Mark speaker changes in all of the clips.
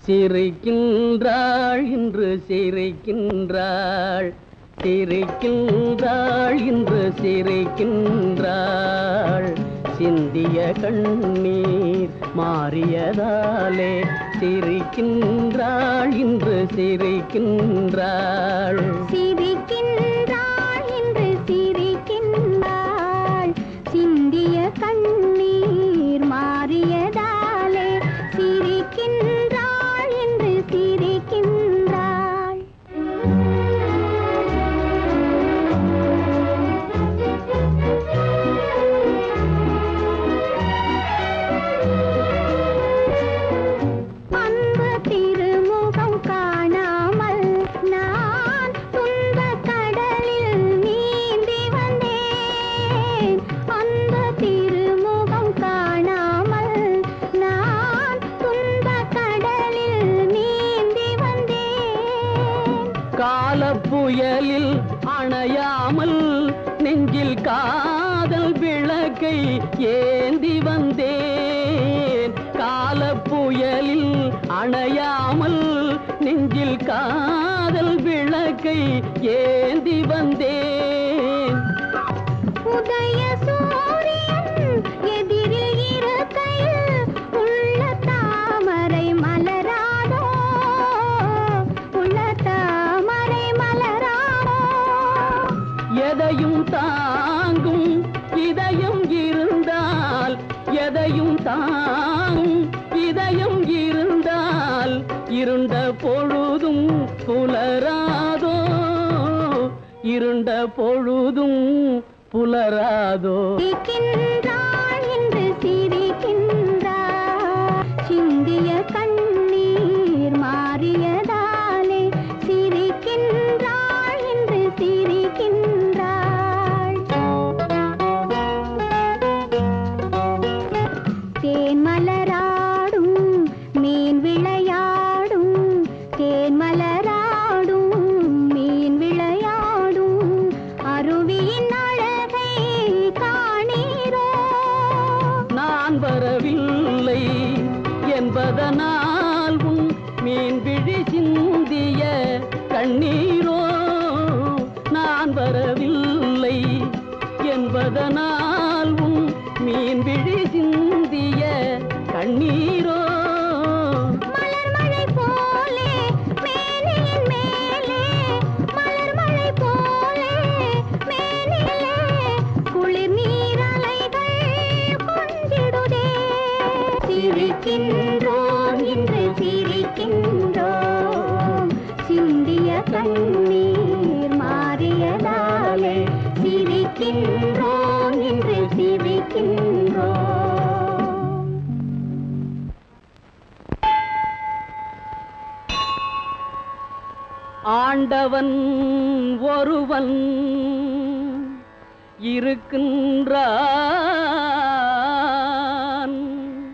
Speaker 1: சிரிக்கின்றாள் இன்று சிரிக்கின்றாள் சிரிக்கின்றாள் இன்று சிரிக்கின்றாள் சிந்திய கண்ணீர் மாறியதாலே சிரிக்கின்றாள் இன்று சிரிக்கின்றாள்
Speaker 2: சிரிக்கின்றாள் என்று சிரிக்கின்றாள் சிந்திய கண்ணீர் மாறியதாலே சிரிக்கின்றாள் என்று சிரிக்கின்றாள் அன்பு திருமுகம் காணாமல் நான் துன்பக் கடலில் நீந்தி வந்தேன் அன்பு திருமுகம் காணாமல் நான் துன்பக் கடலில் நீந்தி வந்தேன்
Speaker 1: கால புயலில் அணையாமல் நெஞ்சில் காதல் விளக்கை ஏந்தி வந்தேன் கால புயலில் அணையாமல் நெஞ்சில் காதல் விளக்கை ஏந்தி வந்தேன்
Speaker 2: உதய சூரியன் எதிரில் இருக்கையில் உள்ள தாமரை மலராதோ உள்ள தாமரை மலராதோ
Speaker 1: எதையும் தாங்கும் இதயம் இருந்தால் எதையும் தாங்கும் இதயம் இருந்தால் இருண்ட பொழுதும் புலராதோ இருண்ட பொழுதும் புலராதோ
Speaker 2: சிரிக்கின்றாள் என்று சிரிக்கின்றாள் சிந்திய கண்ணீர் மாறியதாலே சிரிக்கின்றாள் என்று சிரிக்கின்றாள் தேன் மலராடும் மீன் விளையாடும் தேன் மலராடும் மீன் விளையாடும் அருவியின் அழகை காணீரோ
Speaker 1: நான் வரவில்லை என்பதனால் உன் மீன் விழி சிந்திய கண்ணீரோ நான் வரவில்லை என்பதனால் உன் மீன் விழி சிந்திய கண்ணீரோ
Speaker 2: மலர் மழை போலே மேனியின் மேலே மலர் மழை போலே மேனிலே குளிர் நீரலைகள் கொஞ்சிடுதே சிரிக்கின்றோம் இன்று சிரிக்கின்றோம் சிந்திய கண்ணீர் மாறியதாலே சிரிக்கின்றோம் இன்று சிரிக்கின்றோம்
Speaker 1: ஆண்டவன் ஒருவன் இருக்கின்றான்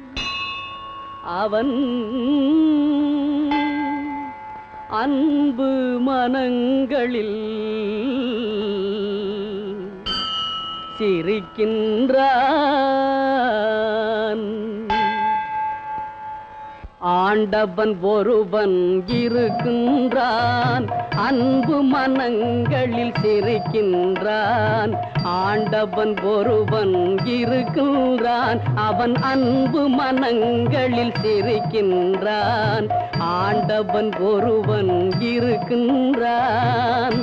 Speaker 1: அவன் அன்பு மனங்களில் சிரிக்கின்றான் ஆண்டவன் ஒருவன் இருக்கின்றான் அன்பு மனங்களில் சிரிக்கின்றான் ஆண்டவன் ஒருவன் இருக்கின்றான் அவன் அன்பு மனங்களில் சிரிக்கின்றான் ஆண்டவன் ஒருவன் இருக்கின்றான்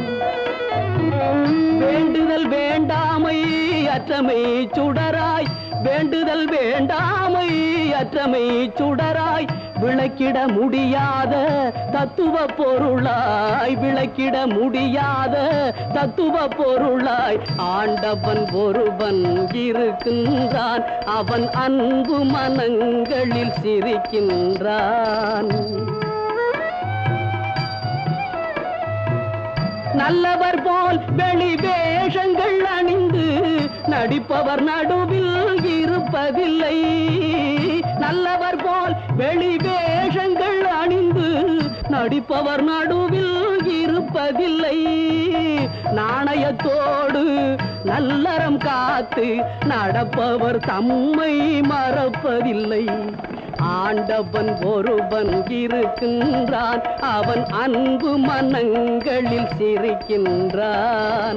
Speaker 1: வேண்டுதல் வேண்டாமை அற்றமை சுடராய் வேண்டுதல் வேண்டாமை அற்றமை சுடராய் விளக்கிட முடியாத தத்துவ பொருளாய் விளக்கிட முடியாத தத்துவ பொருளாய் ஆண்டவன் ஒருவன் இருக்கின்றான் அவன் அன்பு மனங்களில் சிரிக்கின்றான் நல்லவர் போல் வெளி வேஷங்கள் அணிந்து நடிப்பவர் நடுவில் இருப்பதில்லை நல்லவர் போல் வெளி வேஷங்கள் அணிந்து நடிப்பவர் நடுவில் இருப்பதில்லை நாணயத்தோடு நல்லறம் காத்து நடப்பவர் தம்மை மறப்பதில்லை ஆண்டவன் ஒருவன் இருக்கின்றான் அவன் அன்பு மனங்களில் சிரிக்கின்றான்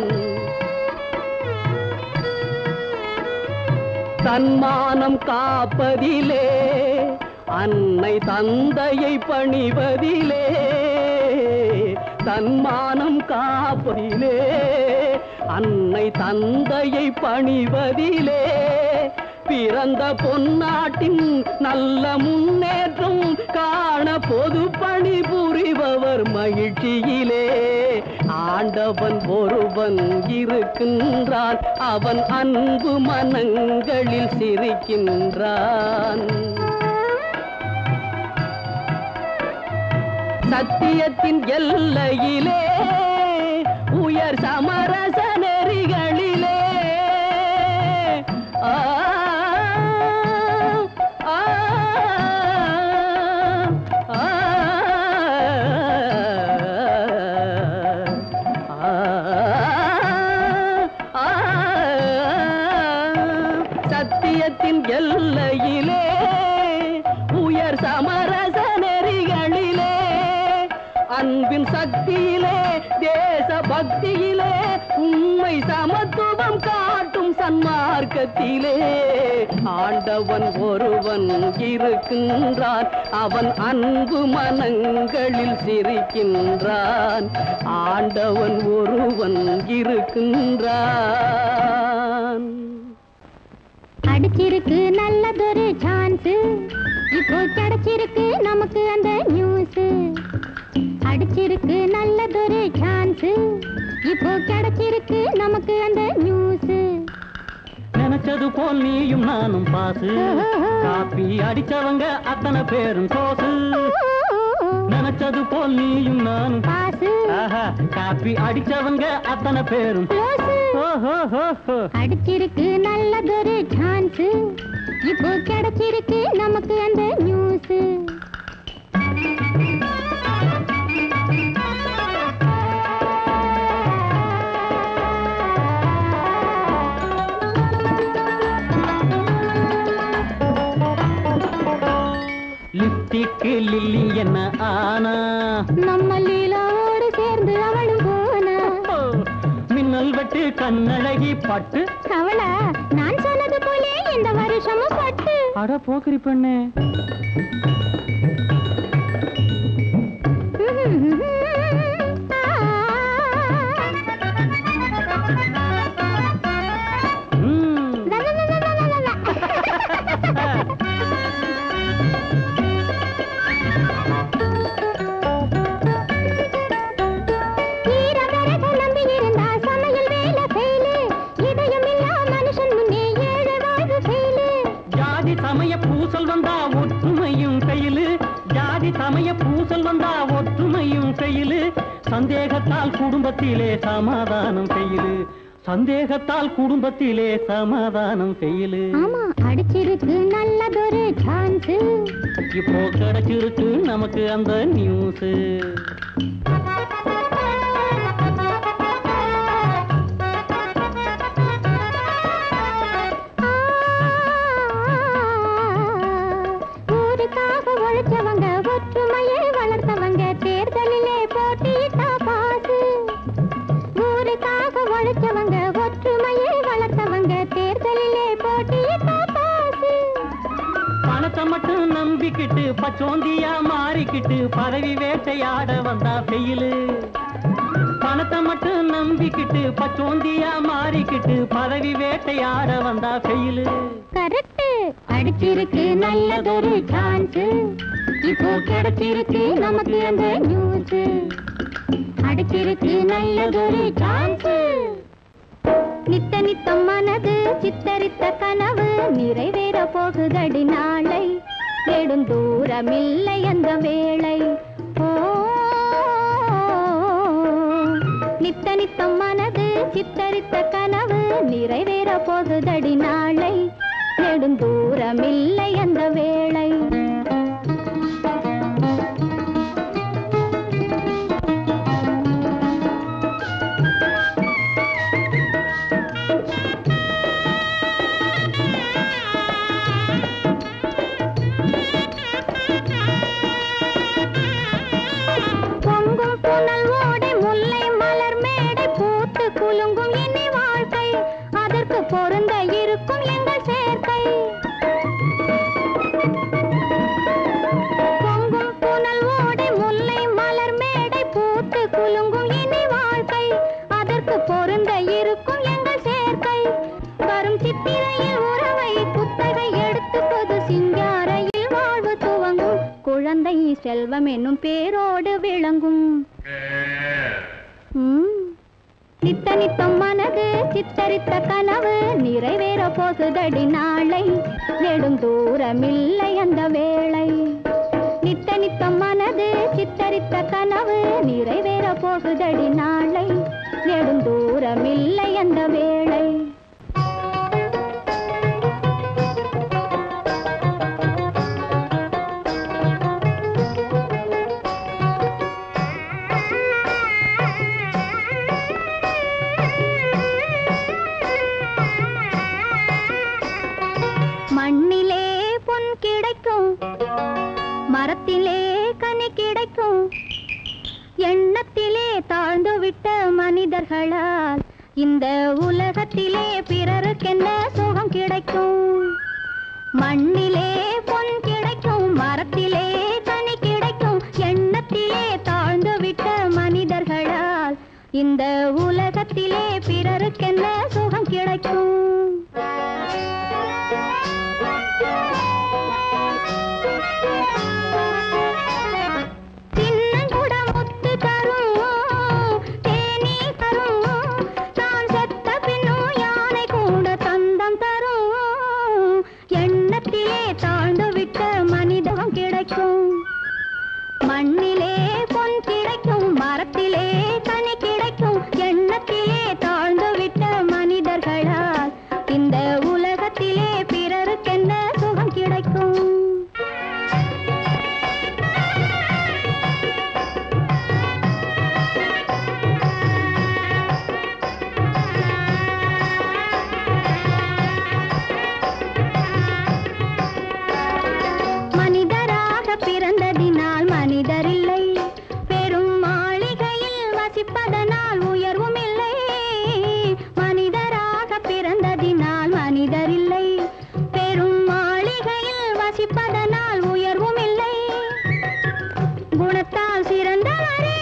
Speaker 1: தன்மானம் காப்பதிலே அன்னை தந்தையை பணிவதிலே தன்மானம் காப்பதிலே அன்னை தந்தையை பணிவதிலே பிறந்த பொன்னாட்டின் நல்ல முன்னேற்றம் காண பொது பணி புரிபவர் மகிழ்ச்சியிலே ஆண்டவன் ஒருவன் இருக்கின்றான் அவன் அன்பு மனங்களில் சிரிக்கின்றான் சத்தியத்தின் எல்லையிலே உயர் சமரச நெறிகளிலே ஆ, ஆ, ஆ, ஆ, ஆ, சத்தியத்தின் எல்லையிலே உயர் சமரச நெறிகளிலே அன்பின் சக்தியிலே தேச பக்தியிலே உண்மை சமத்துவம் காட்டும் சன்மார்க்கத்திலே ஆண்டவன் ஒருவன் இருக்கின்றான் அவன் அன்பு மனங்களில் சிரிக்கின்றான் ஆண்டவன் ஒருவன் இருக்கின்றான்
Speaker 2: அடிச்சிருக்கு நல்லதொரு சான்ஸ் இப்போ கிடைச்சிருக்கு நமக்கு அந்த நியூஸ் அடிச்சிருக்கு நல்லதொரு சான்ஸ் இப்போ கிடைச்சிருக்கு நமக்கு அந்த நியூஸ்
Speaker 1: நினைச்சது போல் நீயும் நானும் பாசு காப்பி அடிச்சவங்க அத்தனை பேரும் சோசு நினைச்சது போல் நீயும் நானும்
Speaker 2: பாசு
Speaker 1: ஆஹா, காப்பி அடிச்சவங்க அத்தனை பேரும் ஓஹோஹோஹோ.
Speaker 2: அடிச்சிருக்கு நல்லதொரு சான்ஸ் இப்போ கிடைச்சிருக்கு நமக்கு அந்த நியூஸ்
Speaker 1: லிப்டிக்கு லில்லி என்ன ஆனா
Speaker 2: நம்ம லீலாவோடு சேர்ந்து அவளும் போனா
Speaker 1: ஓ, மின்னல் வெட்டு கண்ணழகி பட்டு
Speaker 2: அவளா நான் சொன்னது போலே இந்த வருஷமும் பட்டு
Speaker 1: அட போக்கிரி பெண்ணு ம்.
Speaker 2: ஈரவரக நம்பி இருந்தா சமையல் வேலை ஃபெயிலு இதயமில்லா மனுஷன் முன்னே ஏழு வாழ்வு ஃபெயிலு
Speaker 1: ஜாதி சமய பூசல் வந்தா ஒற்றுமையும் கையிலு ஜாதி சமய பூசல் வந்தா ஒற்றுமையும் கையிலு சந்தேகத்தால் குடும்பத்திலே சமாதானம் கையிலு சந்தேகத்தால் குடும்பத்திலே சமாதானம் கையிலு
Speaker 2: ஆமா அடிச்சிருக்கு நல்லதொரு சான்ஸ்
Speaker 1: இப்போ கிடைச்சிருக்கு நமக்கு அந்த நியூஸ்
Speaker 2: ஊருக்காக உழைச்சவங்க ஒற்றுமையை வளர்த்தவங்க தேர்தலிலே போட்டியிட்டா பாசு ஊருக்காக உழைச்சவங்க ஒற்றுமையை வளர்த்தவங்க தேர்தலிலே போட்டியிட்டா பாசு
Speaker 1: பணத்தை மட்டும் நம்பிக்கிட்டு பச்சோந்தியா மாறிக்கிட்டு பதவி வேட்டையாட வந்தா பெயிலு பணத்தை மட்டும் நம்பிக்கிட்டு பச்சோந்தியா மாறிக்கிட்டு பதவி வேட்டையாட வந்தா பெயிலு
Speaker 2: கரெக்ட் அடிச்சிருக்கு நல்லதொரு சான்ஸ் இப்போ கிடைச்சிருக்கு நமக்கு அந்த நியூஸ் அடிச்சிருக்கு நல்லதொரு சான்ஸ் நித்த நித்தம் மனது சித்தரித்த கனவு நிறைவேற போகுதடி நாளை நெடும் தூரமில்லை அந்த வேளை ஓ நித்த நித்தம் மனது சித்தரித்த கனவு நிறைவேற போகுதடி நாளை நெடுந்தூரமில்லை அந்த வேளை செல்வம் என்னும் பேரோடு விளங்கும் ம். நித்த நித்தம் மனது சித்தரித்த கனவு நிறைவேற போகுதடி நாளை நெடும் தூரமில்லை அந்த வேளை நித்த நித்தம் மனது சித்தரித்த கனவு நிறைவேற போகுதடி நாளை நெடும் தூரமில்லை அந்த வேளை மண்ணிலே பொன் கிடைக்கும் மரத்திலே கனி கிடைக்கும் எண்ணத்திலே தாழ்ந்து விட்ட மனிதர்களால் இந்த உலகத்திலே பிறருக்கென்ன சுகம் கிடைக்கும் மண்ணிலே பொன் கிடைக்கும் மரத்திலே கனி கிடைக்கும் எண்ணத்திலே தாழ்ந்து விட்ட மனிதர்களால் இந்த உலகத்திலே பிறருக்கென்ன சுகம் கிடைக்கும் சின்னங்குட முத்து தரும் தேனீ தரும் தான் செத்த பின்னும் யானை கூட தந்தம் தரும் எண்ணத்திலே தாழ்ந்து விட்ட மனிதம் கிடைக்கும் மண்ணிலே பொன் கிடைக்கும் மரத்திலே கனி கிடைக்கும் எண்ணத்திலே தாழ்ந்து விட்ட மனிதர்களால் இந்த உலகத்திலே பிறருக்கென்ன சுகம் கிடைக்கும் மனிதராக பிறந்ததினால் மனிதரில்லை பெரும் மாளிகையில் வசிப்பதனால் உயர்வும் இல்லை மனிதராக பிறந்ததினால் மனிதரில்லை பெரும் மாளிகையில் வசிப்பதனால் உயர்வும் இல்லை குணத்தால் சிறந்தவரே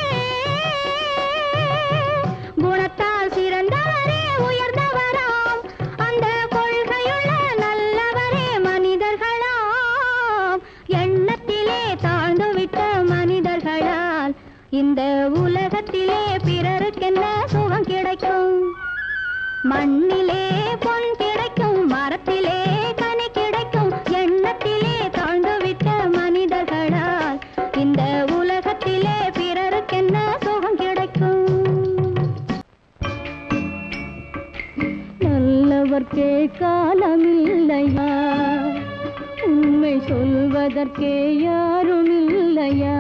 Speaker 2: குணத்தால் சிறந்தவரே உயர்ந்தவராம் அந்த கொள்கையுள்ள நல்லவரே மனிதர்களாம் எண்ணத்திலே தாழ்ந்து விட்ட மனிதர்களால் இந்த உலகத்திலே பிறருக்கென்ன சுகம் கிடைக்கும் மண்ணிலே பொன் கிடைக்கும் மரத்திலே கனி கிடைக்கும் எண்ணத்திலே தாழ்ந்து விட்ட மனிதர்களால் இந்த உலகத்திலே பிறருக்கென்ன சுகம் கிடைக்கும் நல்லவர்க்கே காலமில்லையா உண்மை சொல்வதற்கே யாரும் இல்லையா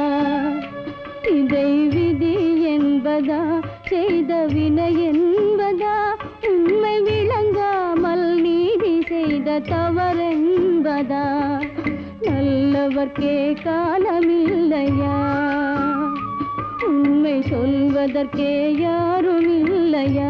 Speaker 2: இதை விதி என்பதா செய்த வினை என்பதா உண்மை விளங்காமல் நீதி செய்த தவறென்பதா நல்லவர்க்கே காலமில்லையா உண்மை சொல்வதற்கே யாரும் இல்லையா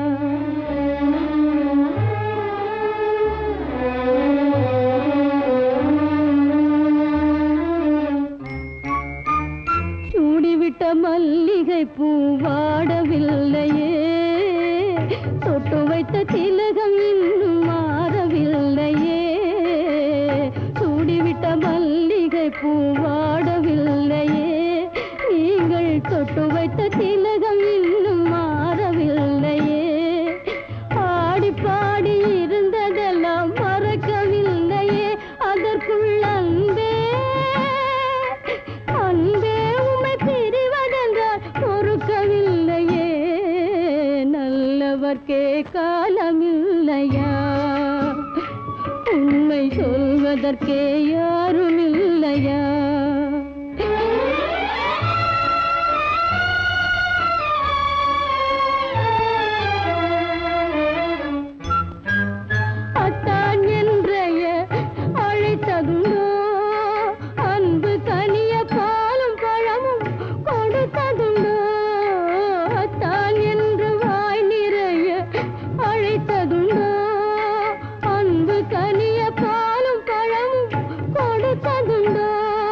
Speaker 2: சூடிவிட்ட மல்லிகை பூவாடவில்லையே தொட்டு வைத்த திலகம் இன்னும் மாறவில்லையே சூடிவிட்ட மல்லிகை பூவாடவில்லையே நீங்கள் தொட்டு வைத்த திலகம் இன்னும் மாறவில்லையே பாடி பாடி இருந்ததெல்லாம் மறக்கவில்லையே அதற்குள் அன்பே அன்பே உமை பிரிவதென்றால் பொறுக்கவில்லையே நல்லவர்க்கே காலமில்லையா உண்மை சொல்வதற்கே யாரும் இல்லையா அத்தான் என்றைய அழைத்ததுண்டோ அன்பு கனிய பாலும் பழமும் கொடுத்ததுண்டோ அத்தான் என்று வாய் நிறைய அழைத்ததுண்டோ அன்பு கனிய பாலும் பழமும் கொடுத்ததுண்டோ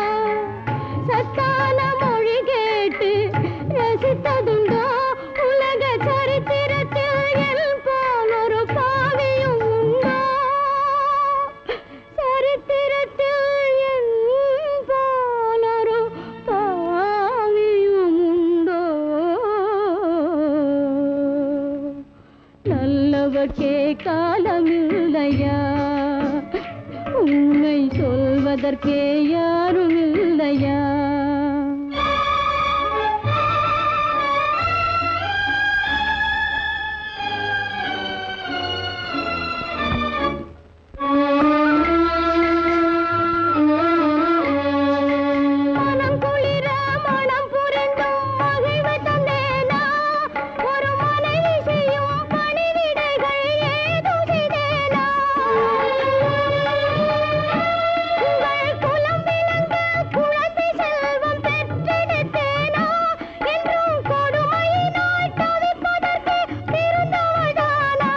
Speaker 2: அதற்கே யாரும் இல்லையா மனம் குளிர மனம் புரண்டும் மகிழ்வு தந்தேனா ஒரு மனைவி செய்யும் பணிவிடைகள் ஏதும் செய்தேனா உங்கள் குலம் விளங்க குழந்தை செல்வம் பெற்றெடுத்தேனா என்றும் கொடுமையினால் தவிப்பதற்கு பிறந்தவள்தானா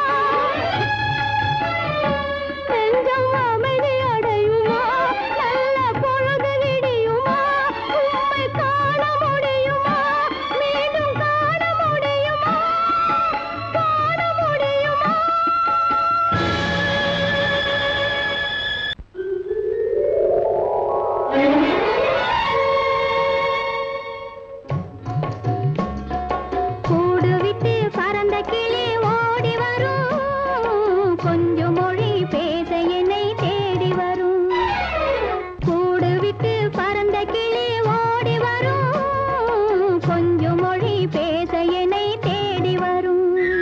Speaker 2: நெஞ்சம் அமைதி அடையுமா நல்ல பொழுது விடியுமா உம்மை காண முடியுமா மீண்டும் காண முடியுமா காண முடியுமா கூடு விட்டு பறந்த கிளி ஓடி வரும் கொஞ்சம் மொழி பேச என்னை தேடி வரும் கூடு விட்டு பறந்த கிளி ஓடி வரும் கொஞ்சம் மொழி பேச என்னை தேடி வரும்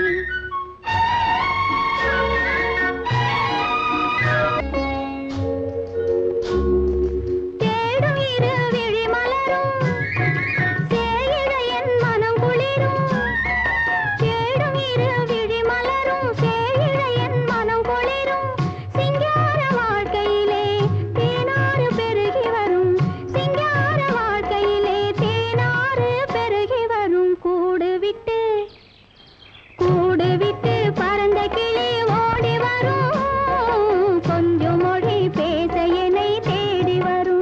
Speaker 2: தேடும் இரு விழி மலரும் சேயிழ என் மனம் குளிரும் தேடும் இரு விழி மலரும் சேயிழ என் மனம் குளிரும் சிங்கார வாழ்க்கையிலே தேனாறு பெருகி வரும் சிங்கார வாழ்க்கையிலே தேனாறு பெருகி வரும் கூடு விட்டு கூடு விட்டு பறந்த கிளி ஓடி வரும் கொஞ்சம் மொழி பேச என்னை தேடி வரும்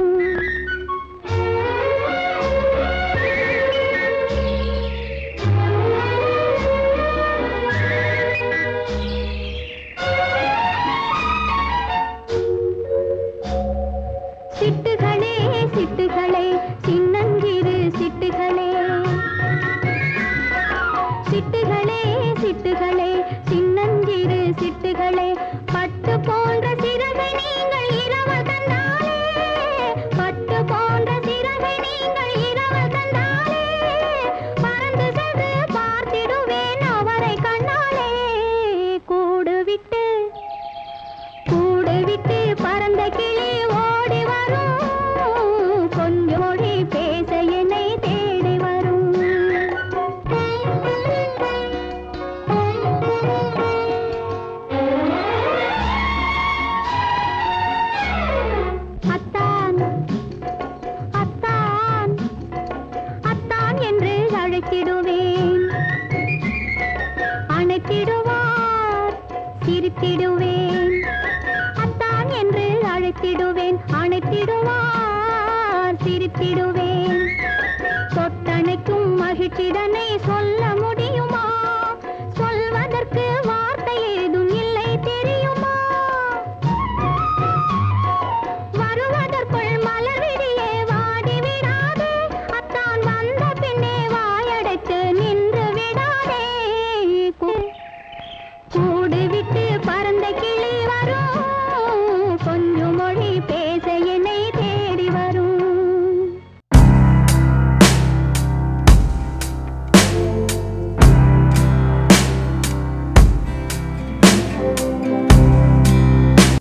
Speaker 2: சிட்டுகளே சிட்டுகளே சின்னஞ்சிறு சிட்டுகளே சிட்டுகளே சிட்டுகளே சின்னஞ்சிறு சிட்டுகளே பட்டு போன்ற சிறகை நீங்கள் இரவு தந்தாலே பட்டு போன்ற சிறகை நீங்கள் இரவு தந்தாலே பறந்து சென்று பார்த்திடுவேன் அவரை கண்ணாலே கூடு விட்டு கூடு விட்டு பறந்த கிளி ஓடி வரும் கொஞ்சம் மொழி பேச என்னை தேடி வரும் அத்தான் அத்தான் அத்தான் என்று அழைத்திடுவேன் அணைத்திடுவார் சிரித்திடுவேன் அத்தான் என்று அழைத்திடுவேன் அணைத்திடுவார் சிரித்திடுவேன் தொட்டணைக்கும் மகிழ்ச்சிடனை சொல்ல